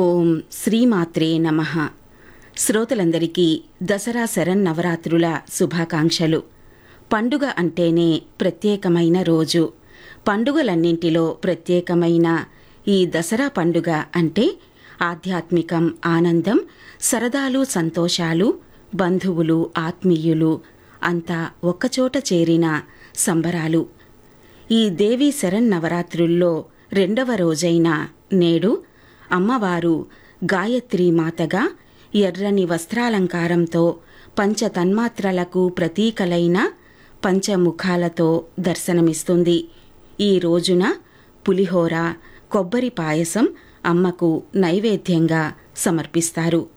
ఓం శ్రీమాత్రే నమ శ్రోతలందరికీ దసరా శరన్నవరాత్రుల శుభాకాంక్షలు పండుగ అంటేనే ప్రత్యేకమైన రోజు పండుగలన్నింటిలో ప్రత్యేకమైన ఈ దసరా పండుగ అంటే ఆధ్యాత్మికం ఆనందం సరదాలు సంతోషాలు బంధువులు ఆత్మీయులు అంతా ఒక్కచోట చేరిన సంబరాలు ఈ దేవి శరన్నవరాత్రుల్లో రెండవ రోజైన నేడు అమ్మవారు గాయత్రీ మాతగా ఎర్రని వస్త్రాలంకారంతో పంచతన్మాత్రలకు ప్రతీకలైన పంచముఖాలతో దర్శనమిస్తుంది ఈ రోజున పులిహోర కొబ్బరి పాయసం అమ్మకు నైవేద్యంగా సమర్పిస్తారు